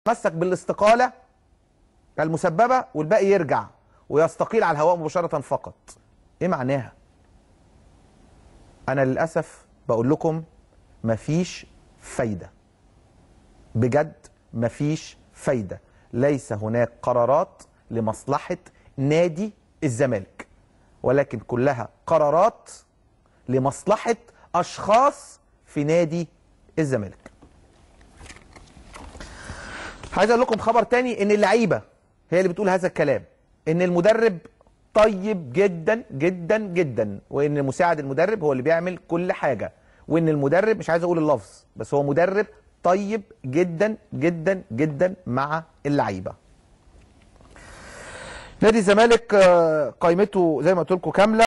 يتمسك بالاستقاله المسببه والباقي يرجع ويستقيل على الهواء مباشره فقط ايه معناها انا للاسف بقول لكم مفيش فايده بجد مفيش فايده ليس هناك قرارات لمصلحه نادي الزمالك ولكن كلها قرارات لمصلحه اشخاص في نادي الزمالك عايز اقول لكم خبر تاني ان اللعيبه هي اللي بتقول هذا الكلام ان المدرب طيب جدا جدا جدا وان مساعد المدرب هو اللي بيعمل كل حاجه وان المدرب مش عايز اقول اللفظ بس هو مدرب طيب جدا جدا جدا مع اللعيبه نادي الزمالك آه، قائمته زي ما قلت لكم كامله